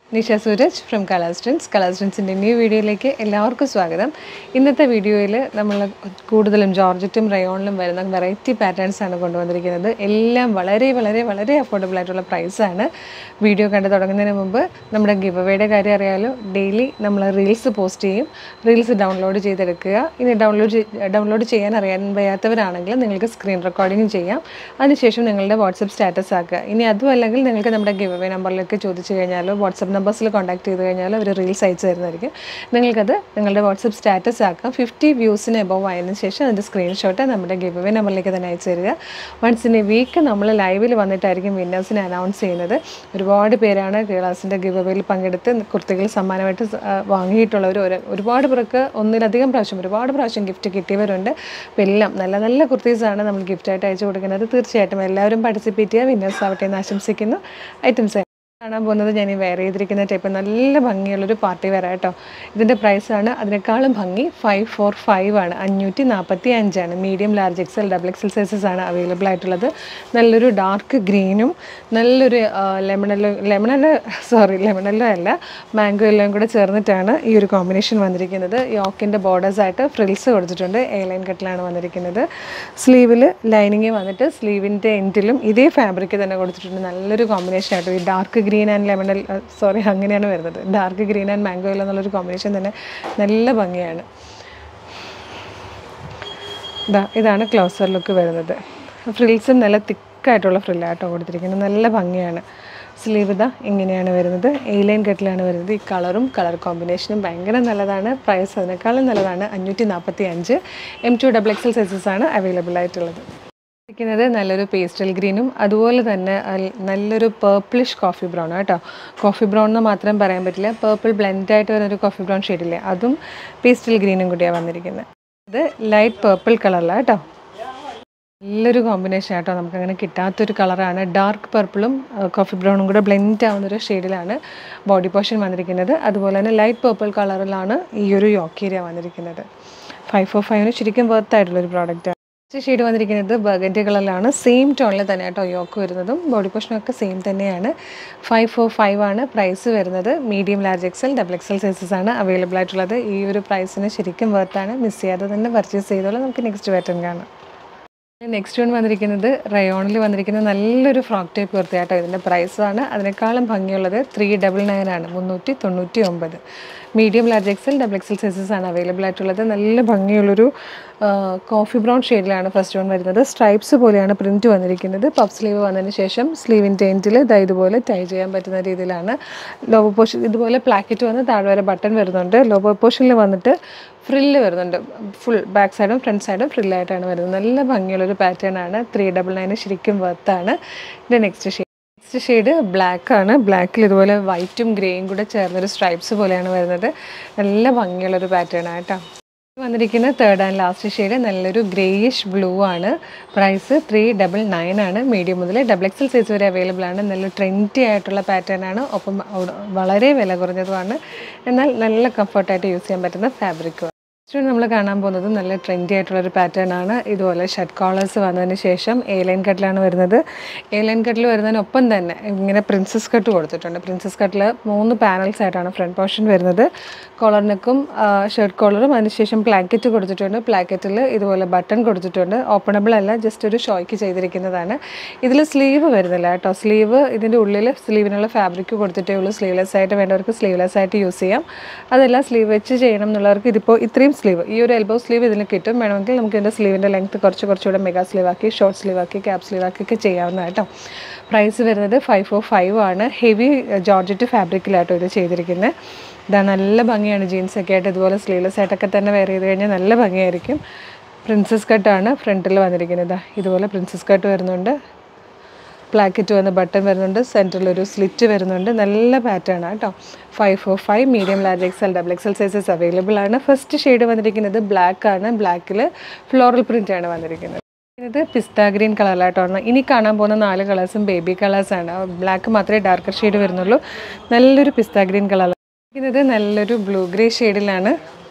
Nisha Sooraj from Classtrends കളാസ്ട്രൻസിൻ്റെ new വീഡിയോയിലേക്ക് എല്ലാവർക്കും സ്വാഗതം ഇന്നത്തെ വീഡിയോയിൽ നമ്മൾ കൂടുതലും ജോർജറ്റും റയോണിലും വരുന്ന വെറൈറ്റി പാറ്റേൺസ് ആണ് കൊണ്ടുവന്നിരിക്കുന്നത് എല്ലാം വളരെ വളരെ വളരെ അഫോർഡബിൾ ആയിട്ടുള്ള പ്രൈസാണ് വീഡിയോ കണ്ടു തുടങ്ങുന്നതിന് മുമ്പ് നമ്മുടെ ഗിവ് അവയുടെ കാര്യം അറിയാലോ ഡെയിലി നമ്മൾ റീൽസ് പോസ്റ്റ് ചെയ്യും റീൽസ് ഡൗൺലോഡ് ചെയ്തെടുക്കുക ഇനി ഡൗൺലോഡ് ഡൗൺലോഡ് ചെയ്യാൻ അറിയാൻ വയ്യാത്തവരാണെങ്കിൽ നിങ്ങൾക്ക് സ്ക്രീൻ റെക്കോർഡിംഗ് ചെയ്യാം അതിനുശേഷം നിങ്ങളുടെ വാട്സപ്പ് സ്റ്റാറ്റസ് ആക്കുക ഇനി അതും അല്ലെങ്കിൽ നിങ്ങൾക്ക് നമ്മുടെ ഗിവ് അവേ നമ്പറിലേക്ക് ചോദിച്ചു കഴിഞ്ഞാലോ വാട്സപ്പ് നമ്പേഴ്സിൽ കോൺടാക്ട് ചെയ്ത് കഴിഞ്ഞാൽ അവർ റീൽസ് അയച്ചു തരുന്നതായിരിക്കും നിങ്ങൾക്കത് നിങ്ങളുടെ വാട്സപ്പ് സ്റ്റാറ്റസ് ആക്കാം ഫിഫ്റ്റി വ്യൂസിന് എബവ് ആയതിനു ശേഷം അതിൻ്റെ സ്ക്രീൻഷോട്ട് നമ്മുടെ ഗിവ് അവേ നമ്പറിലേക്ക് തന്നെ അയച്ചു തരിക വൺസ് ഇൻ എ വീക്ക് നമ്മൾ ലൈവിൽ വന്നിട്ടായിരിക്കും വിന്നേഴ്സിനെ അനൗൺസ് ചെയ്യുന്നത് ഒരുപാട് പേരാണ് കേളാസിൻ്റെ ഗിവ് അവേയിൽ പങ്കെടുത്ത് കുർത്തികൾ സമ്മാനമായിട്ട് സ- ആ, വാങ്ങിയിട്ടുള്ളവർ ഒരു ഒരുപാട് പേർക്ക് ഒന്നിലധികം പ്രാവശ്യം ഒരുപാട് പ്രാവശ്യം ഗിഫ്റ്റ് കിട്ടിയവരുണ്ട് അപ്പോൾ എല്ലാം നല്ല നല്ല കുർത്തീസാണ് നമ്മൾ ഗിഫ്റ്റായിട്ട് അയച്ചു കൊടുക്കുന്നത് തീർച്ചയായിട്ടും എല്ലാവരും പാർട്ടിസിപ്പേറ്റ് ചെയ്യുക വിന്നേഴ്സ് ആവട്ടെ എന്ന് ആശംസിക്കുന്നു ഐറ്റംസ് കാണാൻ പോകുന്നത് ഞാൻ ഈ വെയർ ചെയ്തിരിക്കുന്ന ടൈപ്പ് നല്ല ഭംഗിയുള്ളൊരു പാർട്ടി വെയർ കേട്ടോ ഇതിൻ്റെ പ്രൈസാണ് അതിനേക്കാളും ഭംഗി ഫൈവ് ഫോർ ഫൈവ് ആണ് അഞ്ഞൂറ്റി നാൽപ്പത്തി അഞ്ചാണ് medium large XL double XL sizes ആണ് അവൈലബിൾ ആയിട്ടുള്ളത് നല്ലൊരു ഡാർക്ക് ഗ്രീനും നല്ലൊരു ലെമണല്ലോ ലെമണല്ല സോറി ലെമണല്ലോ അല്ല മാംഗോ എല്ലാം കൂടെ ചേർന്നിട്ടാണ് ഈ ഒരു കോമ്പിനേഷൻ വന്നിരിക്കുന്നത് യോക്കിൻ്റെ ബോർഡേഴ്സായിട്ട് ഫ്രിൽസ് കൊടുത്തിട്ടുണ്ട് എ ലൈൻ കട്ടിലാണ് വന്നിരിക്കുന്നത് സ്ലീവിൽ ലൈനിങ് വന്നിട്ട് സ്ലീവിൻ്റെ എൻഡിലും ഇതേ ഫാബ്രിക് തന്നെ കൊടുത്തിട്ടുണ്ട് നല്ലൊരു കോമ്പിനേഷൻ ആയിട്ട് ഈ ഡാർക്ക് ഗ്രീൻ ആൻഡ് ലെമണൽ സോറി അങ്ങനെയാണ് വരുന്നത് ഡാർക്ക് ഗ്രീൻ ആൻഡ് മാംഗോ എല്ലാം എന്നുള്ളൊരു കോമ്പിനേഷൻ തന്നെ നല്ല ഭംഗിയാണ് ഇതാ ഇതാണ് ക്ലോസർ ലുക്ക് വരുന്നത് ഫ്രിൽസ് നല്ല തിക്കായിട്ടുള്ള ഫ്രില്ലാട്ടോ കൊടുത്തിരിക്കുന്നത് നല്ല ഭംഗിയാണ് സ്ലീവ് ഇതാ ഇങ്ങനെയാണ് വരുന്നത് എയ്ലൈൻ കെട്ടിലാണ് വരുന്നത് ഈ കളറും കളർ കോമ്പിനേഷനും ഭയങ്കര നല്ലതാണ് പ്രൈസ് അതിനേക്കാളും നല്ലതാണ് അഞ്ഞൂറ്റി നാൽപ്പത്തി അഞ്ച് M to double XL sizes ആണ് അവൈലബിൾ ആയിട്ടുള്ളത് ഇരിക്കുന്നത് നല്ലൊരു പേസ്റ്റൽ ഗ്രീനും അതുപോലെ തന്നെ അൽ- നല്ലൊരു പേർപ്പിളിഷ് കോഫി ബ്രൗൺ കേട്ടോ കോഫി ബ്രൗൺ എന്ന് മാത്രം പറയാൻ പറ്റില്ല പേർപ്പിൾ ബ്ലെൻഡായിട്ട് വരുന്നൊരു കോഫി ബ്രൗൺ ഷെയ്ഡില്ലേ അതും പേസ്റ്റൽ ഗ്രീനും കൂടിയാണ് വന്നിരിക്കുന്നത് ഇത് ലൈറ്റ് പേർപ്പിൾ കളറിലാണ് കേട്ടോ നല്ലൊരു കോമ്പിനേഷൻ ആട്ടോ നമുക്ക് അങ്ങനെ കിട്ടാത്തൊരു കളറാണ് ഡാർക്ക് പർപ്പിളും കോഫി ബ്രൗണും കൂടെ ബ്ലെൻഡ് ആവുന്ന ഒരു ഷെയ്ഡിലാണ് ബോഡി പോർഷൻ വന്നിരിക്കുന്നത് അതുപോലെ തന്നെ ലൈറ്റ് പേർപ്പിൾ കളറിലാണ് ഈ ഒരു യോക്കേരിയ വന്നിരിക്കുന്നത് ഫൈവ് ഫോർ ഫൈവിന് ശരിക്കും വർത്ത് ആയിട്ടുള്ളൊരു പ്രോഡക്റ്റ് നെക്സ്റ്റ് ഷെയ്ഡ് വന്നിരിക്കുന്നത് ബർഗൻഡി കളറിലാണ് സെയിം ടോണിൽ തന്നെ കേട്ടോ യോക്ക് വരുന്നതും ബോഡി പോർഷനും ഒക്കെ സെയിം തന്നെയാണ് ഫൈവ് ഫോർ ഫൈവ് ആണ് പ്രൈസ് വരുന്നത് medium large XL double XL sizes ആണ് അവൈലബിൾ ആയിട്ടുള്ളത് ഈ ഒരു പ്രൈസിന് ശരിക്കും വർത്താണ് മിസ് ചെയ്യാതെ തന്നെ പർച്ചേസ് ചെയ്തോളാം നമുക്ക് നെക്സ്റ്റ് പാറ്റേൺ കാണാം നെക്സ്റ്റ് വൺ വന്നിരിക്കുന്നത് റയോണിൽ വന്നിരിക്കുന്ന നല്ലൊരു ഫ്രോക്ക് ടൈപ്പ് കുർത്തിയാട്ടോ ഇതിൻ്റെ പ്രൈസാണ് അതിനേക്കാളും ഭംഗിയുള്ളത് ത്രീ ഡബിൾ നയൻ ആണ് മുന്നൂറ്റി തൊണ്ണൂറ്റി ഒമ്പത് medium large XL double XL sizes ആണ് അവൈലബിൾ ആയിട്ടുള്ളത് നല്ല ഭംഗിയുള്ളൊരു കോഫി ബ്രൗൺ ഷെയ്ഡിലാണ് ഫസ്റ്റ് വൺ വരുന്നത് സ്ട്രൈപ്സ് പോലെയാണ് പ്രിൻറ്റ് വന്നിരിക്കുന്നത് പഫ് സ്ലീവ് വന്നതിന് ശേഷം സ്ലീവിൻ്റെ എൻഡിൽ ഇതാ ഇതുപോലെ ടൈ ചെയ്യാൻ പറ്റുന്ന രീതിയിലാണ് ലോബോ പോർഷൻ ഇതുപോലെ പ്ലാക്കറ്റ് വന്ന് താഴെ വരെ ബട്ടൺ വരുന്നുണ്ട് ലോബോ പോർഷനിൽ വന്നിട്ട് ഫ്രില്ല് വരുന്നുണ്ട് ഫുൾ ബാക്ക് സൈഡും ഫ്രണ്ട് സൈഡും ഫ്രില്ലായിട്ടാണ് വരുന്നത് നല്ല ഭംഗിയുള്ളൊരു പാറ്റേൺ ആണ് ത്രീ ഡബിൾ നയൻ ശരിക്കും വർത്താണ് ഇതിൻ്റെ next shade next shade black ആണ് ബ്ലാക്കിൽ ഇതുപോലെ വൈറ്റും ഗ്രേയും കൂടെ ചേർന്നൊരു സ്ട്രൈപ്സ് പോലെയാണ് വരുന്നത് നല്ല ഭംഗിയുള്ളൊരു പാറ്റേൺ ആട്ടോ വന്നിരിക്കുന്ന തേർഡ് ആൻഡ് ലാസ്റ്റ് ഷെയ്ഡ് നല്ലൊരു ഗ്രേയിഷ് ബ്ലൂ ആണ് പ്രൈസ് ത്രീ ഡബിൾ നയൻ ആണ് മീഡിയം മുതൽ ഡബിൾ എക്സൽ സൈസ് വരെ അവൈലബിൾ ആണ് നല്ല ട്രെൻഡി ആയിട്ടുള്ള പാറ്റേൺ ആണ് ഒപ്പം അവിടെ വളരെ വില കുറഞ്ഞതുമാണ് എന്നാൽ നല്ല കംഫർട്ടായിട്ട് യൂസ് ചെയ്യാൻ പറ്റുന്ന ഫാബ്രിക്കും നെക്സ്റ്റ് നമ്മൾ കാണാൻ പോകുന്നത് നല്ല ട്രെൻഡി ആയിട്ടുള്ളൊരു പാറ്റേൺ ആണ് ഇതുപോലെ ഷർട്ട് കോളേഴ്സ് വന്നതിന് ശേഷം എ ലൈൻ കട്ടിലാണ് വരുന്നത് എ ലൈൻ കട്ടിൽ വരുന്നതിനൊപ്പം തന്നെ ഇങ്ങനെ പ്രിൻസസ് കട്ട് കൊടുത്തിട്ടുണ്ട് പ്രിൻസസ് കട്ടിൽ മൂന്ന് പാനൽസ് ആയിട്ടാണ് ഫ്രണ്ട് പോർഷൻ വരുന്നത് കോളർ നെക്കും ഷർട്ട് കോളറും അതിനുശേഷം പ്ലാക്കറ്റ് കൊടുത്തിട്ടുണ്ട് പ്ലാക്കറ്റിൽ ഇതുപോലെ ബട്ടൺ കൊടുത്തിട്ടുണ്ട് ഓപ്പണബിൾ അല്ല ജസ്റ്റ് ഒരു ഷോയ്ക്ക് ചെയ്തിരിക്കുന്നതാണ് ഇതിൽ സ്ലീവ് വരുന്നില്ല കേട്ടോ സ്ലീവ് ഇതിൻ്റെ ഉള്ളിൽ സ്ലീവിനുള്ള ഫാബ്രിക് കൊടുത്തിട്ടേ ഉള്ളൂ സ്ലീവ്ലെസ് ആയിട്ട് വേണ്ടവർക്ക് സ്ലീവ്ലെസ് ആയിട്ട് യൂസ് ചെയ്യാം അതല്ല സ്ലീവ് വെച്ച് ചെയ്യണം എന്നുള്ളവർക്ക് ഇതിപ്പോൾ ഇത്രയും സ്ലീവ് ഈ ഒരു എൽബോ സ്ലീവ് ഇതിന് കിട്ടും വേണമെങ്കിൽ നമുക്ക് ഇതിൻ്റെ സ്ലീവിൻ്റെ ലെങ്ത് കുറച്ച് കുറച്ചുകൂടെ മെഗാ സ്ലീവ് ആക്കി ഷോർട്ട് സ്ലീവ് ആക്കി ക്യാപ് സ്ലീവ് ആക്കി ഒക്കെ ചെയ്യാവുന്നതാണ് കേട്ടോ പ്രൈസ് വരുന്നത് ഫൈവ് ഫോർ ഫൈവ് ആണ് ഹെവി ജോർജറ്റ് ഫാബ്രിക്കിലാട്ടോ ഇത് ചെയ്തിരിക്കുന്നത് ഇതാ നല്ല ഭംഗിയാണ് ജീൻസൊക്കെ ആയിട്ട് ഇതുപോലെ സ്ലീവ്ലെസ് ആയിട്ടൊക്കെ തന്നെ വെയർ ചെയ്ത് കഴിഞ്ഞാൽ നല്ല ഭംഗിയായിരിക്കും പ്രിൻസസ് കട്ടാണ് ഫ്രണ്ടിൽ വന്നിരിക്കുന്നത് ദാ ഇതുപോലെ പ്രിൻസസ് കട്ട് വരുന്നുണ്ട് പ്ലാക്കറ്റ് വന്ന് ബട്ടൺ വരുന്നുണ്ട് സെൻറ്ററിൽ ഒരു സ്ലിറ്റ് വരുന്നുണ്ട് നല്ല പാറ്റേൺ ആണ് കേട്ടോ five four five medium large XL double XL sizes available ആണ് ഫസ്റ്റ് ഷെയ്ഡ് വന്നിരിക്കുന്നത് ബ്ലാക്ക് ആണ് ബ്ലാക്കിൽ ഫ്ലോറൽ പ്രിൻ്റ് ആണ് വന്നിരിക്കുന്നത് ഇത് പിസ്ത ഗ്രീൻ കളറിലായിട്ടാണ് ഇനി കാണാൻ പോകുന്ന നാല് കളേഴ്സും ബേബി കളേഴ്സാണ് ബ്ലാക്ക് മാത്രമേ ഡാർക്കർ ഷെയ്ഡ് വരുന്നുള്ളൂ നല്ലൊരു പിസ്ത ഗ്രീൻ കളർ ഇത് നല്ലൊരു ബ്ലൂ ഗ്രേ ഷെയ്ഡിലാണ്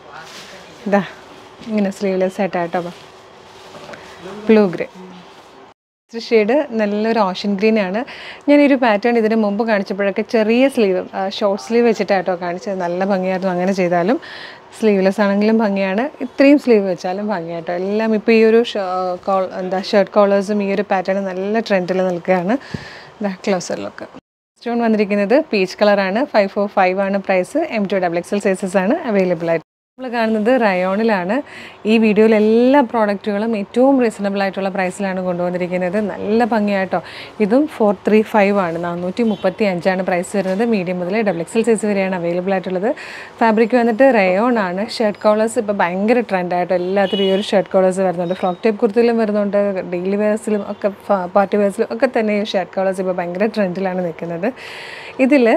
ഇതാ ഇങ്ങനെ സ്ലീവ്ലെസ് ആയിട്ടാട്ടോ ബ്ലൂ ഗ്രേ നെക്സ്റ്റ് ഷെയ്ഡ് നല്ലൊരു ഓഷൻ ഗ്രീൻ ആണ് ഞാനൊരു പാറ്റേൺ ഇതിന് മുമ്പ് കാണിച്ചപ്പോഴൊക്കെ ചെറിയ സ്ലീവ് ഷോർട്ട് സ്ലീവ് വെച്ചിട്ടാട്ടോ കാണിച്ചത് നല്ല ഭംഗിയായിരുന്നു അങ്ങനെ ചെയ്താലും സ്ലീവ്ലെസ് ആണെങ്കിലും ഭംഗിയാണ് ഇത്രയും സ്ലീവ് വെച്ചാലും ഭംഗിയാട്ടോ എല്ലാം ഇപ്പോൾ ഈ ഒരു കോൾ എന്താ ഷർട്ട് കോളേഴ്സും ഈ ഒരു പാറ്റേൺ നല്ല ട്രെൻഡിൽ നിൽക്കുകയാണ് ക്ലോസറിലൊക്കെ സ്റ്റോൺ വന്നിരിക്കുന്നത് പീച്ച് കളറാണ് ഫൈവ് ഫോർ ഫൈവ് ആണ് price M to double XL sizes ആണ് അവൈലബിൾ ആയിട്ട് നമ്മൾ കാണുന്നത് റയോണിലാണ് ഈ വീഡിയോയിൽ എല്ലാ പ്രോഡക്റ്റുകളും ഏറ്റവും റീസണബിൾ ആയിട്ടുള്ള പ്രൈസിലാണ് കൊണ്ടുവന്നിരിക്കുന്നത് നല്ല ഭംഗിയായിട്ടോ ഇതും ഫോർ ത്രീ ഫൈവ് ആണ് നാനൂറ്റി മുപ്പത്തി അഞ്ചാണ് പ്രൈസ് വരുന്നത് മീഡിയം മുതൽ ഡബിൾ എക്സൽ സൈസ് വരെയാണ് അവൈലബിൾ ആയിട്ടുള്ളത് ഫാബ്രിക് വന്നിട്ട് റയോൺ ആണ് ഷർട്ട് കോളേഴ്സ് ഇപ്പോൾ ഭയങ്കര ട്രെൻഡായിട്ടോ എല്ലാത്തിലും ഈ ഒരു ഷർട്ട് കോളേഴ്സ് വരുന്നുണ്ട് ഫ്രോക്ക് ടൈപ്പ് കുർത്തിയിലും വരുന്നുണ്ട് ഡെയിലി വെയർസിലും ഒക്കെ പാർട്ടി വെയർസിലും ഒക്കെ തന്നെ ഈ ഷർട്ട് കോളേഴ്സ് ഇപ്പോൾ ഭയങ്കര ട്രെൻഡിലാണ് നിൽക്കുന്നത് ഇതിൽ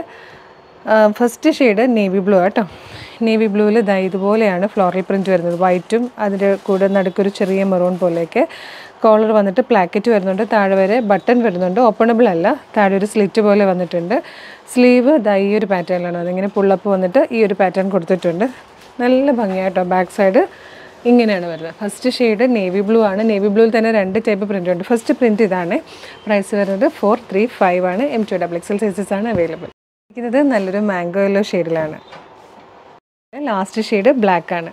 ഫസ്റ്റ് ഷെയ്ഡ് നേവി ബ്ലൂ ആട്ടോ നേവി ബ്ലൂവിൽ ദാ ഇതുപോലെയാണ് ഫ്ലോറൽ പ്രിൻറ്റ് വരുന്നത് വൈറ്റും അതിൻ്റെ കൂടെ നടുക്കൊരു ചെറിയ മെറൂൺ പോലെയൊക്കെ കോളർ വന്നിട്ട് പ്ലാക്കറ്റ് വരുന്നുണ്ട് താഴെ വരെ ബട്ടൺ വരുന്നുണ്ട് ഓപ്പണബിൾ അല്ല താഴെ ഒരു സ്ലിറ്റ് പോലെ വന്നിട്ടുണ്ട് സ്ലീവ് ദാ ഈ ഒരു പാറ്റേണിലാണ് അതിങ്ങനെ പുള്ളപ്പ് വന്നിട്ട് ഈ ഒരു പാറ്റേൺ കൊടുത്തിട്ടുണ്ട് നല്ല ഭംഗിയായിട്ടോ ബാക്ക് സൈഡ് ഇങ്ങനെയാണ് വരുന്നത് ഫസ്റ്റ് ഷെയ്ഡ് നേവി ബ്ലൂ ആണ് നേവി ബ്ലൂവിൽ തന്നെ രണ്ട് ടൈപ്പ് പ്രിൻ്റ് ഉണ്ട് ഫസ്റ്റ് പ്രിൻറ്റ് ഇതാണ് പ്രൈസ് വരുന്നത് ഫോർ ത്രീ ഫൈവ് ആണ് M to double XL sizes ആണ് അവൈലബിൾ ഇരിക്കുന്നത് നല്ലൊരു മാംഗോ യെല്ലോ ഷെയ്ഡിലാണ് ലാസ്റ്റ് ഷെയ്ഡ് ബ്ലാക്ക് ആണ്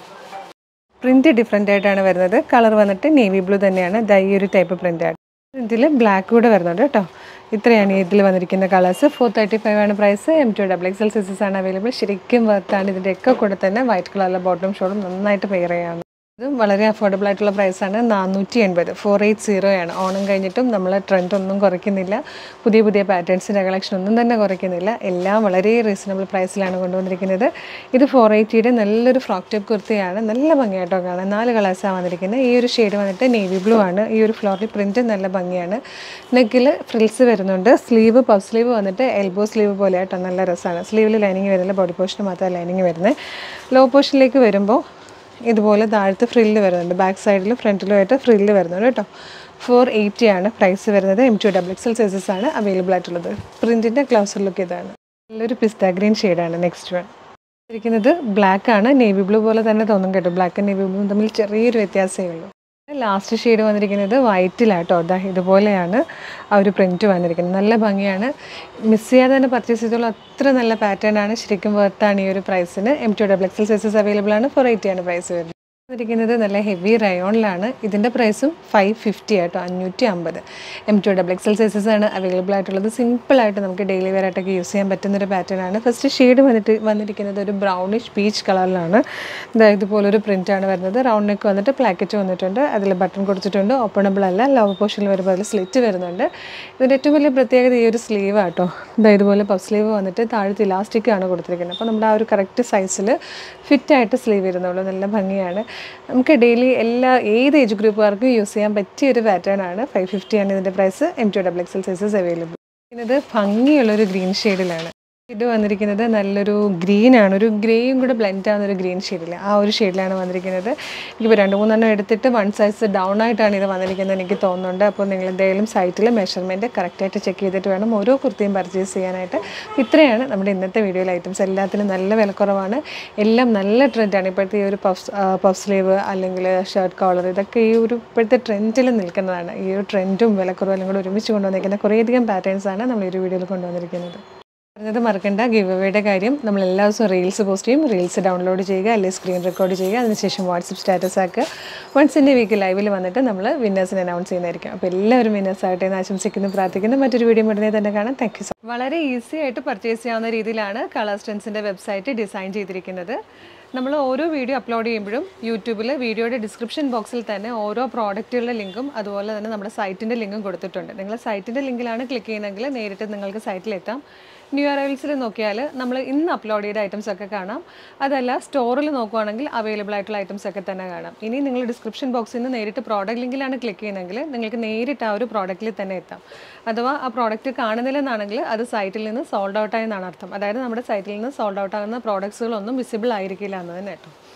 പ്രിൻറ്റ് ഡിഫറെൻ്റ് ആയിട്ടാണ് വരുന്നത് കളർ വന്നിട്ട് നേവി ബ്ലൂ തന്നെയാണ് ദാ ഈ ഒരു ടൈപ്പ് പ്രിൻ്റ് ആണ് ഇതിൽ ബ്ലാക്ക് കൂടെ വരുന്നുണ്ട് കേട്ടോ ഇത്രയാണ് ഇതിൽ വന്നിരിക്കുന്ന കളേഴ്സ് ഫോർ തേർട്ടി ഫൈവ് ആണ് price M to double XL sizes ആണ് അവൈലബിൾ ശരിക്കും വർത്താണ് ഇതിൻ്റെയൊക്കെ കൂടെ തന്നെ വൈറ്റ് കളറിലെ ബോട്ടം ഷോളും നന്നായിട്ട് പെയർ ചെയ്യാവുന്നത് ഇതും വളരെ അഫോർഡബിൾ ആയിട്ടുള്ള പ്രൈസാണ് നാനൂറ്റി എൺപത് ഫോർ എയ്റ്റ് സീറോ ആണ് ഓണം കഴിഞ്ഞിട്ടും നമ്മൾ ട്രെൻഡ് ഒന്നും കുറയ്ക്കുന്നില്ല പുതിയ പുതിയ പാറ്റേൺസിൻ്റെ കളക്ഷൻ ഒന്നും തന്നെ കുറയ്ക്കുന്നില്ല എല്ലാം വളരെ റീസണബിൾ പ്രൈസിലാണ് കൊണ്ടുവന്നിരിക്കുന്നത് ഇത് ഫോർ എയ്റ്റിയുടെ നല്ലൊരു ഫ്രോക്ക് ടൈപ്പ് കുർത്തിയാണ് നല്ല ഭംഗിയായിട്ടോ കാണാൻ നാല് കളേഴ്സാണ് വന്നിരിക്കുന്നത് ഈ ഒരു ഷെയ്ഡ് വന്നിട്ട് നേവി ബ്ലൂ ആണ് ഈ ഒരു ഫ്ലോറിൽ പ്രിൻറ്റ് നല്ല ഭംഗിയാണ് നെക്കിൽ ഫ്രിൽസ് വരുന്നുണ്ട് സ്ലീവ് പഫ് സ്ലീവ് വന്നിട്ട് എൽബോ സ്ലീവ് പോലെ ആട്ടോ നല്ല രസമാണ് സ്ലീവിൽ ലൈനിങ് വരുന്നില്ല ബോഡി പോർഷന് മാത്രമേ ലൈനിങ് വരുന്നത് ലോ പോർഷനിലേക്ക് വരുമ്പോൾ ഇതുപോലെ താഴത്ത് ഫ്രില്ല് വരുന്നുണ്ട് ബാക്ക് സൈഡിലും ഫ്രണ്ടിലുമായിട്ട് ഫ്രില്ല് വരുന്നുണ്ട് കേട്ടോ ഫോർ എയ്റ്റി ആണ് പ്രൈസ് വരുന്നത് M to double XL sizes ആണ് അവൈലബിൾ ആയിട്ടുള്ളത് പ്രിൻറ്റിൻ്റെ ക്ലൗസർ ലുക്ക് ഇതാണ് നല്ലൊരു പിസ്ത ഗ്രീൻ ഷെയ്ഡാണ് നെക്സ്റ്റ് വൺ ഇരിക്കുന്നത് ബ്ലാക്ക് ആണ് നേവി ബ്ലൂ പോലെ തന്നെ തോന്നും കേട്ടോ ബ്ലാക്ക് നേവി ബ്ലൂ തമ്മിൽ ചെറിയൊരു വ്യത്യാസമേ ഉള്ളൂ ലാസ്റ്റ് ഷെയ്ഡ് വന്നിരിക്കുന്നത് വൈറ്റിലാട്ടോ അതാ ഇതുപോലെയാണ് ആ ഒരു പ്രിൻറ്റ് വന്നിരിക്കുന്നത് നല്ല ഭംഗിയാണ് മിസ് ചെയ്യാതെ തന്നെ പർച്ചേസ് ചെയ്തോളൂ അത്ര നല്ല പാറ്റേൺ ആണ് ശരിക്കും വർത്താണ് ഈ ഒരു പ്രൈസിന് M to double XL sizes available ആണ് ഫോർ എയ്റ്റി ആണ് പ്രൈസ് വരുന്നത് വന്നിരിക്കുന്നത് നല്ല ഹെവി റയോണിലാണ് ഇതിൻ്റെ പ്രൈസും ഫൈവ് ഫിഫ്റ്റി ആയിട്ടോ അഞ്ഞൂറ്റി അമ്പത് M to double XL sizes ആണ് അവൈലബിൾ ആയിട്ടുള്ളത് സിമ്പിളായിട്ട് നമുക്ക് ഡെയിലി വെയർ ആയിട്ടൊക്കെ യൂസ് ചെയ്യാൻ പറ്റുന്നൊരു പാറ്റേൺ ആണ് ഫസ്റ്റ് ഷെയ്ഡ് വന്നിട്ട് വന്നിരിക്കുന്നത് ഒരു ബ്രൗണിഷ് പീച്ച് കളറിലാണ് ഇതാ ഇതുപോലൊരു പ്രിൻ്റാണ് വരുന്നത് റൗണ്ട് നെക്ക് വന്നിട്ട് പ്ലാക്കറ്റ് വന്നിട്ടുണ്ട് അതിൽ ബട്ടൺ കൊടുത്തിട്ടുണ്ട് ഓപ്പണബിൾ അല്ല ലവ് പോർഷനിൽ വരുമ്പോൾ അതിൽ സ്ലിറ്റ് വരുന്നുണ്ട് ഇതിൻ്റെ ഏറ്റവും വലിയ പ്രത്യേകത ഈ ഒരു സ്ലീവ് ആട്ടോ ഇതാ ഇതുപോലെ പഫ് സ്ലീവ് വന്നിട്ട് താഴത്ത് ഇലാസ്റ്റിക് ആണ് കൊടുത്തിരിക്കുന്നത് അപ്പോൾ നമ്മുടെ ആ ഒരു കറക്റ്റ് സൈസിൽ ഫിറ്റായിട്ട് സ്ലീവ് വരുന്നുള്ളൂ നല്ല ഭംഗിയാണ് നമുക്ക് ഡെയിലി എല്ലാ ഏത് ഏജ് ഗ്രൂപ്പുകാർക്കും യൂസ് ചെയ്യാൻ പറ്റിയ ഒരു പാറ്റേൺ ആണ് ഫൈവ് ഫിഫ്റ്റി ആണ് ഇതിൻ്റെ price M to double XL sizes available ഇത് ഭംഗിയുള്ളൊരു ഗ്രീൻ ഷെയ്ഡിലാണ് ഇത് വന്നിരിക്കുന്നത് നല്ലൊരു ഗ്രീൻ ആണ് ഒരു ഗ്രേയും കൂടെ ബ്ലെൻഡ് ആവുന്ന ഒരു ഗ്രീൻ ഷെയ്ഡിൽ ആ ഒരു ഷെയ്ഡിലാണ് വന്നിരിക്കുന്നത് എനിക്കിപ്പോൾ രണ്ട് മൂന്നെണ്ണം എടുത്തിട്ട് വൺ സൈസ് ഡൗൺ ആയിട്ടാണ് ഇത് വന്നിരിക്കുന്നത് എനിക്ക് തോന്നുന്നുണ്ട് അപ്പോൾ നിങ്ങൾ എന്തെങ്കിലും സൈറ്റിൽ മെഷർമെൻറ്റ് കറക്റ്റായിട്ട് ചെക്ക് ചെയ്തിട്ട് വേണം ഓരോ കുർത്തിയും പർച്ചേസ് ചെയ്യാനായിട്ട് ഇത്രയാണ് നമ്മുടെ ഇന്നത്തെ വീഡിയോയിലെ ഐറ്റംസ് എല്ലാത്തിനും നല്ല വിലക്കുറവാണ് എല്ലാം നല്ല ട്രെൻഡാണ് ഇപ്പോഴത്തെ ഈ ഒരു പഫ് പഫ് സ്ലീവ് അല്ലെങ്കിൽ ഷർട്ട് കോളർ ഇതൊക്കെ ഈ ഒരു ഇപ്പോഴത്തെ ട്രെൻഡിൽ നിൽക്കുന്നതാണ് ഈ ഒരു ട്രെൻഡും വിലക്കുറവും എല്ലാം കൂടെ ഒരുമിച്ച് കൊണ്ടുവന്നിരിക്കുന്ന കുറേയധികം പാറ്റേൺസാണ് നമ്മൾ ഈ ഒരു വീഡിയോയിൽ കൊണ്ടുവന്നിരിക്കുന്നത് പറഞ്ഞത് മറക്കണ്ട ഗിവ് അവയുടെ കാര്യം നമ്മൾ എല്ലാ ദിവസവും റീൽസ് പോസ്റ്റ് ചെയ്യും റീൽസ് ഡൗൺലോഡ് ചെയ്യുക അല്ലെങ്കിൽ സ്ക്രീൻ റെക്കോർഡ് ചെയ്യുക അതിനുശേഷം വാട്സപ്പ് സ്റ്റാറ്റസ് ആക്കുക വൺസ് ഇൻ വീക്ക് ലൈവിൽ വന്നിട്ട് നമ്മൾ വിന്നേഴ്സിനെ അനൗൺസ് ചെയ്യുന്നതായിരിക്കും അപ്പോൾ എല്ലാവരും വിന്നേഴ്സ് ആകട്ടെ എന്ന് ആശംസിക്കുന്നു പ്രാർത്ഥിക്കുന്നു മറ്റൊരു വീഡിയോ ഉടനെ തന്നെ കാണാം താങ്ക് യു സോ വളരെ ഈസി ആയിട്ട് പർച്ചേസ് ചെയ്യാവുന്ന രീതിയിലാണ് കളർ സ്റ്റെൻസിൻ്റെ വെബ്സൈറ്റ് ഡിസൈൻ ചെയ്തിരിക്കുന്നത് നമ്മൾ ഓരോ വീഡിയോ അപ്ലോഡ് ചെയ്യുമ്പോഴും യൂട്യൂബിൽ വീഡിയോയുടെ ഡിസ്ക്രിപ്ഷൻ ബോക്സിൽ തന്നെ ഓരോ പ്രോഡക്റ്റുകളുടെ ലിങ്കും അതുപോലെ തന്നെ നമ്മുടെ സൈറ്റിൻ്റെ ലിങ്കും കൊടുത്തിട്ടുണ്ട് നിങ്ങൾ സൈറ്റിൻ്റെ ലിങ്കിലാണ് ക്ലിക്ക് ചെയ്യുന്നതെങ്കിൽ നേരിട്ട് നിങ്ങൾക്ക് സൈറ്റിലെത്താം ന്യൂ അറൈവൽസിൽ നോക്കിയാൽ നമ്മൾ ഇന്ന് അപ്ലോഡ് ചെയ്ത ഐറ്റംസ് ഒക്കെ കാണാം അതല്ല സ്റ്റോറിൽ നോക്കുവാണെങ്കിൽ അവൈലബിൾ ആയിട്ടുള്ള ഐറ്റംസ് ഒക്കെ തന്നെ കാണാം ഇനി നിങ്ങൾ ഡിസ്ക്രിപ്ഷൻ ബോക്സിൽ നിന്ന് നേരിട്ട് പ്രോഡക്റ്റ് ലിങ്കിലാണ് ക്ലിക്ക് ചെയ്യുന്നതെങ്കിൽ നിങ്ങൾക്ക് നേരിട്ട് ആ ഒരു പ്രോഡക്റ്റിൽ തന്നെ എത്താം അഥവാ ആ പ്രോഡക്റ്റ് കാണുന്നില്ലെന്നാണെങ്കിൽ അത് സൈറ്റിൽ നിന്ന് സോൾഡ് ഔട്ട് ആയെന്നാണ് അർത്ഥം അതായത് നമ്മുടെ സൈറ്റിൽ നിന്ന് സോൾഡ് ഔട്ട് ആകുന്ന പ്രോഡക്ട്സുകളൊന്നും വിസിബിൾ ആയിരിക്കില്ല എന്ന് തന്നെ കേട്ടോ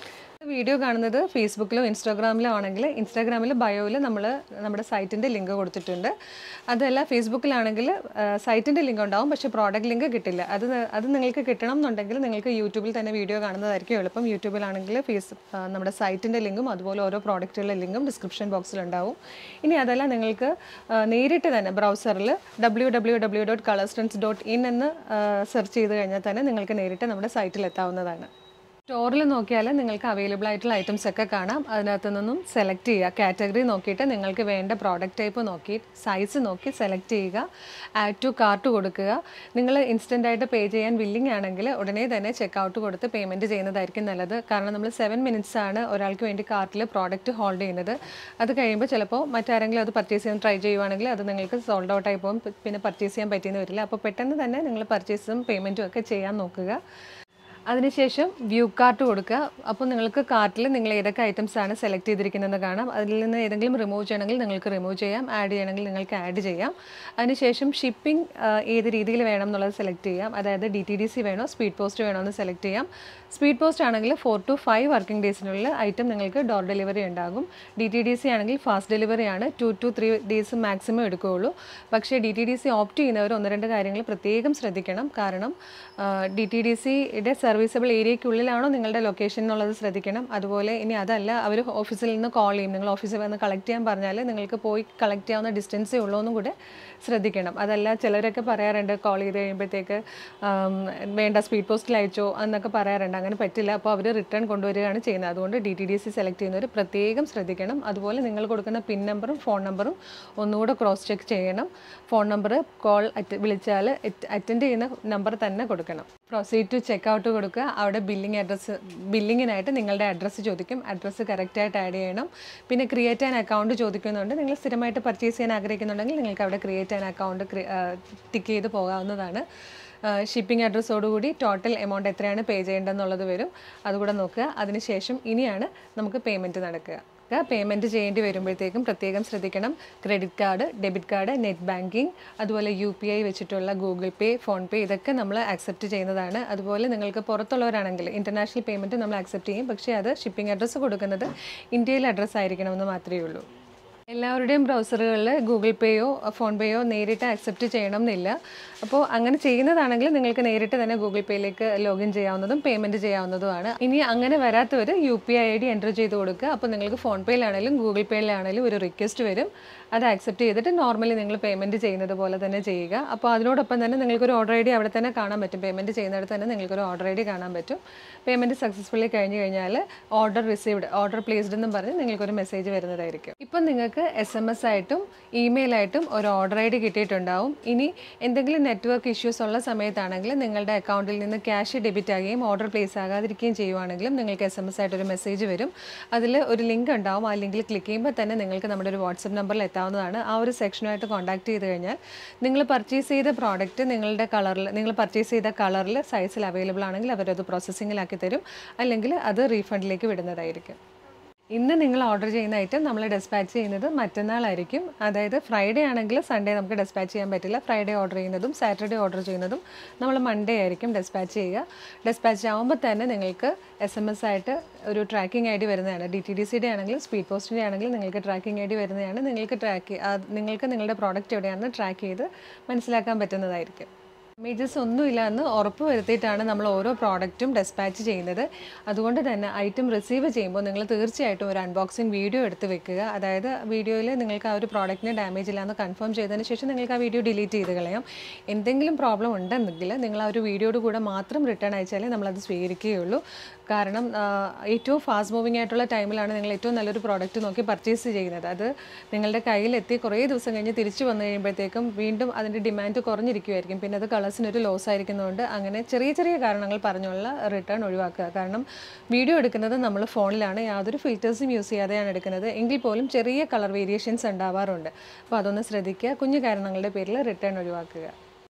വീഡിയോ കാണുന്നത് ഫേസ്ബുക്കിലോ ഇൻസ്റ്റാഗ്രാമിലോ ആണെങ്കിൽ ഇൻസ്റ്റാഗ്രാമിൽ ബയോയിൽ നമ്മൾ നമ്മുടെ സൈറ്റിൻ്റെ ലിങ്ക് കൊടുത്തിട്ടുണ്ട് അതല്ല ഫേസ്ബുക്കിലാണെങ്കിൽ സൈറ്റിൻ്റെ ലിങ്ക് ഉണ്ടാവും പക്ഷേ പ്രോഡക്റ്റ് ലിങ്ക് കിട്ടില്ല അത് ന- അത് നിങ്ങൾക്ക് കിട്ടണം എന്നുണ്ടെങ്കിൽ നിങ്ങൾക്ക് യൂട്യൂബിൽ തന്നെ വീഡിയോ കാണുന്നതായിരിക്കും എളുപ്പം യൂട്യൂബിലാണെങ്കിൽ ഫേസ് ആ, നമ്മുടെ സൈറ്റിൻ്റെ ലിങ്കും അതുപോലെ ഓരോ പ്രോഡക്റ്റുകളുടെ ലിങ്കും ഡിസ്ക്രിപ്ഷൻ ബോക്സിൽ ഉണ്ടാവും ഇനി അതല്ല നിങ്ങൾക്ക് ആ, നേരിട്ട് തന്നെ ബ്രൗസറിൽ ഡബ്ല്യൂ ഡബ്ല്യൂ ഡബ്ല്യൂ ഡോട്ട് കളർസ്റ്റൻസ് ഡോട്ട് ഇൻ എന്ന് സെർച്ച് ചെയ്ത് കഴിഞ്ഞാൽ തന്നെ നിങ്ങൾക്ക് നേരിട്ട് നമ്മുടെ സൈറ്റിൽ എത്താവുന്നതാണ് സ്റ്റോറിൽ നോക്കിയാൽ നിങ്ങൾക്ക് അവൈലബിൾ ആയിട്ടുള്ള ഐറ്റംസ് ഒക്കെ കാണാം അതിനകത്ത് നിന്നും സെലക്ട് ചെയ്യുക കാറ്റഗറി നോക്കിയിട്ട് നിങ്ങൾക്ക് വേണ്ട പ്രോഡക്റ്റ് ടൈപ്പ് നോക്കി സൈസ് നോക്കി സെലക്ട് ചെയ്യുക ആഡ് ടു കാർട്ട് കൊടുക്കുക നിങ്ങൾ ഇൻസ്റ്റൻ്റ് ആയിട്ട് പേ ചെയ്യാൻ വില്ലിംഗ് ആണെങ്കിൽ ഉടനെ തന്നെ ചെക്ക് ഔട്ട് കൊടുത്ത് പേയ്മെൻറ്റ് ചെയ്യുന്നതായിരിക്കും നല്ലത് കാരണം നമ്മൾ സെവൻ മിനിറ്റ്സ് ആണ് ഒരാൾക്ക് വേണ്ടി കാർട്ടിൽ പ്രോഡക്റ്റ് ഹോൾഡ് ചെയ്യുന്നത് അത് കഴിയുമ്പോൾ ചിലപ്പോൾ മറ്റാരെങ്കിലും അത് പർച്ചേസ് ചെയ്യാൻ ട്രൈ ചെയ്യുവാണെങ്കിൽ അത് നിങ്ങൾക്ക് സോൾഡ് ഔട്ട് ആയി പോകും പിന്നെ പർച്ചേസ് ചെയ്യാൻ പറ്റിയെന്ന് വരില്ല അപ്പോൾ പെട്ടെന്ന് തന്നെ നിങ്ങൾ പർച്ചേസും പേയ്മെൻറ്റും ഒക്കെ ചെയ്യാൻ നോക്കുക അതിനുശേഷം വ്യൂ കാർട്ട് കൊടുക്കുക അപ്പോൾ നിങ്ങൾക്ക് കാർട്ടിൽ നിങ്ങൾ ഏതൊക്കെ ഐറ്റംസ് ആണ് സെലക്ട് ചെയ്തിരിക്കുന്നതെന്ന് കാണാം അതിൽ നിന്ന് ഏതെങ്കിലും റിമൂവ് ചെയ്യണമെങ്കിൽ നിങ്ങൾക്ക് റിമൂവ് ചെയ്യാം ആഡ് ചെയ്യണമെങ്കിൽ നിങ്ങൾക്ക് ആഡ് ചെയ്യാം അതിനുശേഷം ഷിപ്പിംഗ് ഏത് രീതിയിൽ വേണം എന്നുള്ളത് സെലക്ട് ചെയ്യാം അതായത് ഡി ടി ഡി സി വേണോ സ്പീഡ് പോസ്റ്റ് വേണോ എന്ന് സെലക്ട് ചെയ്യാം സ്പീഡ് പോസ്റ്റ് ആണെങ്കിൽ ഫോർ ടു ഫൈവ് വർക്കിംഗ് ഡേയ്സിനുള്ളിൽ ഐറ്റം നിങ്ങൾക്ക് ഡോർ ഡെലിവറി ഉണ്ടാകും ഡി ടി ഡി സി ആണെങ്കിൽ ഫാസ്റ്റ് ഡെലിവറി ആണ് two to three days maximum എടുക്കുകയുള്ളൂ പക്ഷേ D T D C opt ചെയ്യുന്നവർ ഒന്ന് രണ്ട് കാര്യങ്ങൾ പ്രത്യേകം ശ്രദ്ധിക്കണം കാരണം ഡി ടി ഡി സിയുടെ സർവീസബിൾ ഏരിയയ്ക്കുള്ളിലാണോ നിങ്ങളുടെ ലൊക്കേഷൻ എന്നുള്ളത് ശ്രദ്ധിക്കണം അതുപോലെ ഇനി അതല്ല അവർ ഓഫീസിൽ നിന്ന് കോൾ ചെയ്യും നിങ്ങൾ ഓഫീസിൽ വന്ന് കളക്ട് ചെയ്യാൻ പറഞ്ഞാൽ നിങ്ങൾക്ക് പോയി കളക്ട് ചെയ്യാവുന്ന ഡിസ്റ്റൻസേ ഉള്ളൂ എന്നും കൂടെ ശ്രദ്ധിക്കണം അതല്ല ചിലരൊക്കെ പറയാറുണ്ട് കോൾ ചെയ്ത് കഴിയുമ്പോഴത്തേക്ക് ആം, വേണ്ട സ്പീഡ് പോസ്റ്റിൽ അയച്ചോ എന്നൊക്കെ പറയാറുണ്ട് അങ്ങനെ പറ്റില്ല അപ്പോൾ അവർ റിട്ടേൺ കൊണ്ടുവരികയാണ് ചെയ്യുന്നത് അതുകൊണ്ട് D T D C select ചെയ്യുന്നവർ പ്രത്യേകം ശ്രദ്ധിക്കണം അതുപോലെ നിങ്ങൾ കൊടുക്കുന്ന പിൻ നമ്പറും ഫോൺ നമ്പറും ഒന്നുകൂടെ ക്രോസ് ചെക്ക് ചെയ്യണം ഫോൺ നമ്പർ കോൾ അറ്റ് വിളിച്ചാൽ അറ്റൻഡ് ചെയ്യുന്ന നമ്പർ തന്നെ കൊടുക്കണം പ്രൊസീഡ് ടു ചെക്ക് ഔട്ട് കൊടുക്കുക അവിടെ ബില്ലിംഗ് അഡ്രസ്സ് ബില്ലിങ്ങിനായിട്ട് നിങ്ങളുടെ അഡ്രസ്സ് ചോദിക്കും അഡ്രസ്സ് കറക്റ്റായിട്ട് ആഡ് ചെയ്യണം പിന്നെ ക്രിയേറ്റ് ആൻ അക്കൗണ്ട് ചോദിക്കുന്നുണ്ട് നിങ്ങൾ സ്ഥിരമായിട്ട് പർച്ചേസ് ചെയ്യാൻ ആഗ്രഹിക്കുന്നുണ്ടെങ്കിൽ നിങ്ങൾക്ക് അവിടെ ക്രിയേറ്റ് ആൻ അക്കൗണ്ട് ടിക്ക് ചെയ്ത് പോകാവുന്നതാണ് ഷിപ്പിംഗ് അഡ്രസ്സോടുകൂടി ടോട്ടൽ എമൗണ്ട് എത്രയാണ് പേ ചെയ്യേണ്ടതെന്നുള്ളത് വരും അതുകൂടെ നോക്കുക അതിനുശേഷം ഇനിയാണ് നമുക്ക് പേയ്മെൻറ്റ് നടക്കുക പേയ്മെൻറ്റ് ചെയ്യേണ്ടി വരുമ്പോഴത്തേക്കും പ്രത്യേകം ശ്രദ്ധിക്കണം credit card debit card net banking അതുപോലെ യു പി ഐ വെച്ചിട്ടുള്ള ഗൂഗിൾ പേ ഫോൺ പേ ഇതൊക്കെ നമ്മൾ ആക്സെപ്റ്റ് ചെയ്യുന്നതാണ് അതുപോലെ നിങ്ങൾക്ക് പുറത്തുള്ളവരാണെങ്കിൽ ഇൻ്റർനാഷണൽ പേയ്മെൻറ്റ് നമ്മൾ ആക്സെപ്റ്റ് ചെയ്യും പക്ഷേ അത് ഷിപ്പിംഗ് അഡ്രസ്സ് കൊടുക്കുന്നത് ഇന്ത്യയിലെ അഡ്രസ്സ് ആയിരിക്കണമെന്ന് മാത്രമേ ഉള്ളൂ എല്ലാവരുടെയും ബ്രൗസറുകളിൽ ഗൂഗിൾ പേയോ ഫോൺ പേയോ നേരിട്ട് ആക്സെപ്റ്റ് ചെയ്യണം എന്നില്ല അപ്പോൾ അങ്ങനെ ചെയ്യുന്നതാണെങ്കിൽ നിങ്ങൾക്ക് നേരിട്ട് തന്നെ ഗൂഗിൾ പേയിലേക്ക് ലോഗിൻ ചെയ്യാവുന്നതും പേയ്മെൻറ്റ് ചെയ്യാവുന്നതുമാണ് ഇനി അങ്ങനെ വരാത്തവർ U P I I D enter ചെയ്ത് കൊടുക്കുക അപ്പോൾ നിങ്ങൾക്ക് ഫോൺ പേയിലാണെങ്കിലും ഗൂഗിൾ പേയിലാണെങ്കിലും ഒരു റിക്വസ്റ്റ് വരും അത് ആക്സെപ്റ്റ് ചെയ്തിട്ട് നോർമലി നിങ്ങൾ പേയ്മെൻറ്റ് ചെയ്യുന്നത് പോലെ തന്നെ ചെയ്യുക അപ്പോൾ അതിനോടൊപ്പം തന്നെ നിങ്ങൾക്കൊരു ഓർഡർ ഐ ഡി അവിടെ തന്നെ കാണാൻ പറ്റും പേയ്മെൻറ്റ് ചെയ്യുന്നിടത്ത് തന്നെ നിങ്ങൾക്കൊരു ഓർഡർ ഐ ഡി കാണാൻ പറ്റും പേയ്മെൻറ്റ് സക്സസ്ഫുള്ളി കഴിഞ്ഞ് കഴിഞ്ഞാൽ ഓർഡർ റിസീവ്ഡ് ഓർഡർ പ്ലേസ്ഡ് എന്നും പറഞ്ഞ് നിങ്ങൾക്കൊരു മെസ്സേജ് വരുന്നതായിരിക്കും ഇപ്പം നിങ്ങൾക്ക് എസ് എം എസ് ആയിട്ടും ഇമെയിലായിട്ടും ഒരു ഓർഡർ ഐ ഡി കിട്ടിയിട്ടുണ്ടാവും ഇനി എന്തെങ്കിലും നെറ്റ്വർക്ക് ഇഷ്യൂസ് ഉള്ള സമയത്താണെങ്കിൽ നിങ്ങളുടെ അക്കൗണ്ടിൽ നിന്ന് ക്യാഷ് ഡെബിറ്റ് ആകുകയും ഓർഡർ പ്ലേസ് ആകാതിരിക്കുകയും ചെയ്യുവാണെങ്കിലും നിങ്ങൾക്ക് എസ് എം എസ് ആയിട്ട് ഒരു മെസ്സേജ് വരും അതിൽ ഒരു ലിങ്ക് ഉണ്ടാവും ആ ലിങ്കിൽ ക്ലിക്ക് ചെയ്യുമ്പോൾ തന്നെ നിങ്ങൾക്ക് നമ്മുടെ ഒരു വാട്സപ്പ് നമ്പറിൽ എത്താവുന്നതാണ് ആ ഒരു സെക്ഷനുമായിട്ട് കോൺടാക്ട് ചെയ്ത് കഴിഞ്ഞാൽ നിങ്ങൾ പർച്ചേസ് ചെയ്ത പ്രോഡക്റ്റ് നിങ്ങളുടെ കളറിൽ നിങ്ങൾ പർച്ചേസ് ചെയ്ത കളറിൽ സൈസിൽ അവൈലബിൾ ആണെങ്കിൽ അവരത് പ്രോസസ്സിങ്ങിലാക്കി തരും അല്ലെങ്കിൽ അത് റീഫണ്ടിലേക്ക് വിടുന്നതായിരിക്കും ഇന്ന് നിങ്ങൾ ഓർഡർ ചെയ്യുന്ന ഐറ്റം നമ്മൾ ഡെസ്പാച്ച് ചെയ്യുന്നത് മറ്റന്നാളായിരിക്കും അതായത് ഫ്രൈഡേ ആണെങ്കിൽ സൺഡേ നമുക്ക് ഡെസ്പാച്ച് ചെയ്യാൻ പറ്റില്ല ഫ്രൈഡേ ഓർഡർ ചെയ്യുന്നതും സാറ്റർഡേ ഓർഡർ ചെയ്യുന്നതും നമ്മൾ മൺഡേ ആയിരിക്കും ഡെസ്പാച്ച് ചെയ്യുക ഡെസ്പാച്ച് ആകുമ്പോൾ തന്നെ നിങ്ങൾക്ക് എസ് എം എസ് ആയിട്ട് ഒരു ട്രാക്കിംഗ് ഐ ഡി വരുന്നതാണ് ഡി ടി ഡി സിയുടെ ആണെങ്കിലും സ്പീഡ് പോസ്റ്റിൻ്റെ ആണെങ്കിലും നിങ്ങൾക്ക് ട്രാക്കിംഗ് ഐ ഡി വരുന്നതാണ് നിങ്ങൾക്ക് ട്രാക്ക് നിങ്ങൾക്ക് നിങ്ങളുടെ പ്രോഡക്റ്റ് എവിടെയാണെന്ന് ട്രാക്ക് ചെയ്ത് മനസ്സിലാക്കാൻ പറ്റുന്നതായിരിക്കും ഡാമേജസ് ഒന്നുമില്ല എന്ന് ഉറപ്പ് വരുത്തിയിട്ടാണ് നമ്മൾ ഓരോ പ്രോഡക്റ്റും ഡെസ്പാച്ച് ചെയ്യുന്നത് അതുകൊണ്ട് തന്നെ ഐറ്റം റിസീവ് ചെയ്യുമ്പോൾ നിങ്ങൾ തീർച്ചയായിട്ടും ഒരു അൺബോക്സിങ് വീഡിയോ എടുത്ത് വെക്കുക അതായത് വീഡിയോയിൽ നിങ്ങൾക്ക് ആ ഒരു പ്രോഡക്റ്റിന് ഡാമേജ് ഇല്ലാന്ന് കൺഫേം ചെയ്തതിന് ശേഷം നിങ്ങൾക്ക് ആ വീഡിയോ ഡിലീറ്റ് ചെയ്ത് കളയാം എന്തെങ്കിലും പ്രോബ്ലം ഉണ്ടെന്നെങ്കിൽ നിങ്ങൾ ആ ഒരു വീഡിയോയുടെ കൂടെ മാത്രം റിട്ടേൺ അയച്ചാലേ നമ്മളത് സ്വീകരിക്കുകയുള്ളൂ കാരണം ആ, ഏറ്റവും ഫാസ്റ്റ് മൂവിങ് ആയിട്ടുള്ള ടൈമിലാണ് നിങ്ങൾ ഏറ്റവും നല്ലൊരു പ്രോഡക്റ്റ് നോക്കി പർച്ചേസ് ചെയ്യുന്നത് അത് നിങ്ങളുടെ കയ്യിലെത്തി കുറേ ദിവസം കഴിഞ്ഞ് തിരിച്ചു വന്നു കഴിയുമ്പോഴത്തേക്കും വീണ്ടും അതിൻ്റെ ഡിമാൻഡ് കുറഞ്ഞിരിക്കുമായിരിക്കും പിന്നെ അത് കളേഴ്സിനൊരു ലോസ് ആയിരിക്കുന്നതുകൊണ്ട് അങ്ങനെ ചെറിയ ചെറിയ കാരണങ്ങൾ പറഞ്ഞുള്ള റിട്ടേൺ ഒഴിവാക്കുക കാരണം വീഡിയോ എടുക്കുന്നത് നമ്മൾ ഫോണിലാണ് യാതൊരു ഫിൽറ്റേഴ്സും യൂസ് ചെയ്യാതെയാണ് എടുക്കുന്നത് എങ്കിൽ പോലും ചെറിയ കളർ വേരിയേഷൻസ് ഉണ്ടാവാറുണ്ട് അപ്പോൾ അതൊന്ന് ശ്രദ്ധിക്കുക കുഞ്ഞു കാരണങ്ങളുടെ പേരിൽ റിട്ടേൺ ഒഴിവാക്കുക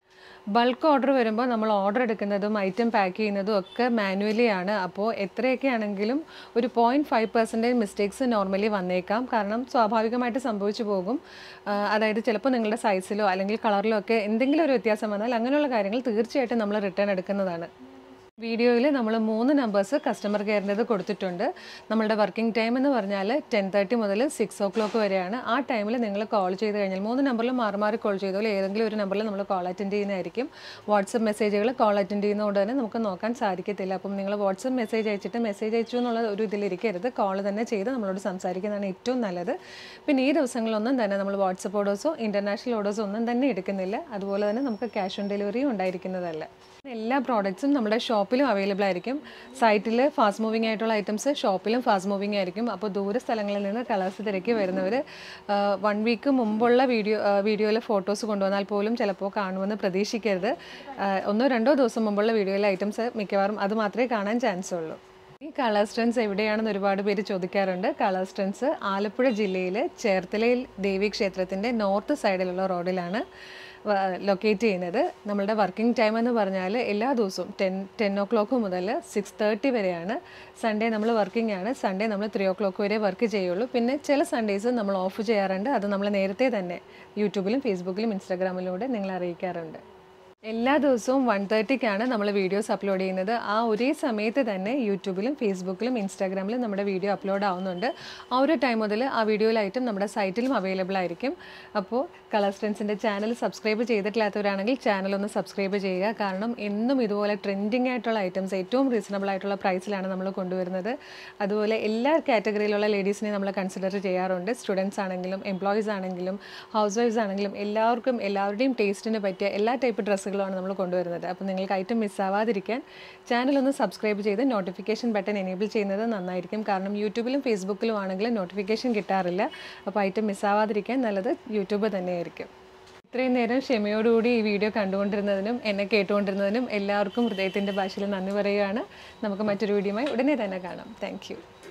ബൾക്ക് ഓർഡർ വരുമ്പോൾ നമ്മൾ ഓർഡർ എടുക്കുന്നതും ഐറ്റം പാക്ക് ചെയ്യുന്നതും ഒക്കെ മാനുവലി ആണ് അപ്പോൾ എത്രയൊക്കെ ആണെങ്കിലും ഒരു point five percentage mistakes normally വന്നേക്കാം കാരണം സ്വാഭാവികമായിട്ട് സംഭവിച്ചു പോകും ആ, അതായത് ചിലപ്പോൾ നിങ്ങളുടെ സൈസിലോ അല്ലെങ്കിൽ കളറിലോ ഒക്കെ എന്തെങ്കിലും ഒരു വ്യത്യാസം വന്നാൽ അങ്ങനെയുള്ള കാര്യങ്ങൾ തീർച്ചയായിട്ടും നമ്മൾ റിട്ടേൺ എടുക്കുന്നതാണ് വീഡിയോയിൽ നമ്മൾ മൂന്ന് നമ്പേഴ്സ് കസ്റ്റമർ കെയറിൻ്റെത് കൊടുത്തിട്ടുണ്ട് നമ്മളുടെ വർക്കിംഗ് ടൈം എന്ന് പറഞ്ഞാൽ ടെൻ തേർട്ടി മുതൽ സിക്സ് ഓ ക്ലോക്ക് വരെയാണ് ആ ടൈമിൽ നിങ്ങൾ കോൾ ചെയ്ത് കഴിഞ്ഞാൽ മൂന്ന് നമ്പറിൽ മാറി മാറി കോൾ ചെയ്തോളൂ ഏതെങ്കിലും ഒരു നമ്പറിൽ നമ്മൾ കോൾ അറ്റൻഡ് ചെയ്യുന്നതായിരിക്കും വാട്സപ്പ് മെസ്സേജുകൾ കോൾ അറ്റൻഡ് ചെയ്യുന്നതുകൊണ്ട് തന്നെ നമുക്ക് നോക്കാൻ സാധിക്കത്തില്ല അപ്പം നിങ്ങൾ വാട്സപ്പ് മെസ്സേജ് അയച്ചിട്ട് മെസ്സേജ് അയച്ചു എന്നുള്ള ഒരു ഇതിലിരിക്കരുത് കോൾ തന്നെ ചെയ്ത് നമ്മളോട് സംസാരിക്കുന്നതാണ് ഏറ്റവും നല്ലത് പിന്നെ ഈ ദിവസങ്ങളിലൊന്നും തന്നെ നമ്മൾ വാട്സപ്പ് ഓർഡേഴ്സോ ഇൻ്റർനാഷണൽ ഓർഡേഴ്സോ ഒന്നും തന്നെ എടുക്കുന്നില്ല അതുപോലെ തന്നെ നമുക്ക് ക്യാഷ് ഓൺ ഡെലിവറിയും ഉണ്ടായിരിക്കുന്നതല്ല എല്ലാ പ്രോഡക്റ്റ്സും നമ്മുടെ ഷോപ്പിലും അവൈലബിൾ ആയിരിക്കും സൈറ്റിൽ ഫാസ്റ്റ് മൂവിങ് ആയിട്ടുള്ള ഐറ്റംസ് ഷോപ്പിലും ഫാസ്റ്റ് മൂവിങ് ആയിരിക്കും അപ്പോൾ ദൂര സ്ഥലങ്ങളിൽ നിന്ന് കളേഴ്സ് തിരക്കി വരുന്നവർ വൺ വീക്ക് മുമ്പുള്ള വീഡിയോ വീഡിയോയിലെ ഫോട്ടോസ് കൊണ്ടുവന്നാൽ പോലും ചിലപ്പോൾ കാണുമെന്ന് പ്രതീക്ഷിക്കരുത് ആ, ഒന്നോ രണ്ടോ ദിവസം മുമ്പുള്ള വീഡിയോയിലെ ഐറ്റംസ് മിക്കവാറും അത് മാത്രമേ കാണാൻ ചാൻസ് ഉള്ളൂ ഈ കളർ സ്റ്റൺസ് എവിടെയാണെന്ന് ഒരുപാട് പേര് ചോദിക്കാറുണ്ട് കളർ സ്റ്റൺസ് ആലപ്പുഴ ജില്ലയിൽ ചേർത്തലയിൽ ദേവി ക്ഷേത്രത്തിൻ്റെ നോർത്ത് സൈഡിലുള്ള റോഡിലാണ് ലൊക്കേറ്റ് ചെയ്യുന്നത് നമ്മളുടെ വർക്കിംഗ് ടൈം എന്ന് പറഞ്ഞാൽ എല്ലാ ദിവസവും ടെൻ ടെൻ ഒ ക്ലോക്ക് മുതൽ സിക്സ് തേർട്ടി വരെയാണ് സൺഡേ നമ്മൾ വർക്കിംഗ് ആണ് സൺഡേ നമ്മൾ ത്രീ ഒ ക്ലോക്ക് വരെ വർക്ക് ചെയ്യുള്ളൂ പിന്നെ ചില സൺഡേസ് നമ്മൾ ഓഫ് ചെയ്യാറുണ്ട് അത് നമ്മൾ നേരത്തെ തന്നെ യൂട്യൂബിലും ഫേസ്ബുക്കിലും ഇൻസ്റ്റാഗ്രാമിലൂടെ നിങ്ങളെ അറിയിക്കാറുണ്ട് എല്ലാ ദിവസവും വൺ തേർട്ടിക്കാണ് നമ്മൾ വീഡിയോസ് അപ്ലോഡ് ചെയ്യുന്നത് ആ ഒരേ സമയത്ത് തന്നെ യൂട്യൂബിലും ഫേസ്ബുക്കിലും ഇൻസ്റ്റാഗ്രാമിലും നമ്മുടെ വീഡിയോ അപ്ലോഡ് ആവുന്നുണ്ട് ആ ഒരു ടൈം മുതൽ ആ വീഡിയോയിലായിട്ടും നമ്മുടെ സൈറ്റിലും അവൈലബിൾ ആയിരിക്കും അപ്പോൾ കളർ സ്റ്റൻസിൻ്റെ ചാനൽ സബ്സ്ക്രൈബ് ചെയ്തിട്ടില്ലാത്തവരാണെങ്കിൽ ചാനൽ ഒന്ന് സബ്സ്ക്രൈബ് ചെയ്യുക കാരണം എന്നും ഇതുപോലെ ട്രെൻഡിങ് ആയിട്ടുള്ള ഐറ്റംസ് ഏറ്റവും റീസണബിൾ ആയിട്ടുള്ള പ്രൈസിലാണ് നമ്മൾ കൊണ്ടുവരുന്നത് അതുപോലെ എല്ലാ കാറ്റഗറിയിലുള്ള ലേഡീസിനെ നമ്മൾ കൺസിഡർ ചെയ്യാറുണ്ട് സ്റ്റുഡൻസ് ആണെങ്കിലും എംപ്ലോയീസ് ആണെങ്കിലും ഹൗസ് വൈഫ്സ് ആണെങ്കിലും എല്ലാവർക്കും എല്ലാവരുടെയും ടേസ്റ്റിന് പറ്റിയ എല്ലാ ടൈപ്പ് ഡ്രസ്സുകളുമാണ് നമ്മൾ കൊണ്ടുവരുന്നത് അപ്പോൾ നിങ്ങൾക്ക് ഐറ്റം മിസ്സാവാതിരിക്കാൻ ചാനൽ ഒന്ന് സബ്സ്ക്രൈബ് ചെയ്ത് നോട്ടിഫിക്കേഷൻ ബട്ടൺ എനേബിൾ ചെയ്യുന്നത് നന്നായിരിക്കും കാരണം യൂട്യൂബിലും ഫേസ്ബുക്കിലും ആണെങ്കിൽ നോട്ടിഫിക്കേഷൻ കിട്ടാറില്ല അപ്പോൾ ഐറ്റം മിസ്സാവാതിരിക്കാൻ നല്ലത് യൂട്യൂബ് തന്നെയായിരിക്കും ഇത്രയും നേരം ക്ഷമയോടുകൂടി ഈ വീഡിയോ കണ്ടുകൊണ്ടിരുന്നതിനും എന്നെ കേട്ടുകൊണ്ടിരുന്നതിനും എല്ലാവർക്കും ഹൃദയത്തിൻ്റെ ഭാഷയിൽ നന്ദി പറയുകയാണ് നമുക്ക് മറ്റൊരു വീഡിയോയുമായി ഉടനെ തന്നെ കാണാം താങ്ക്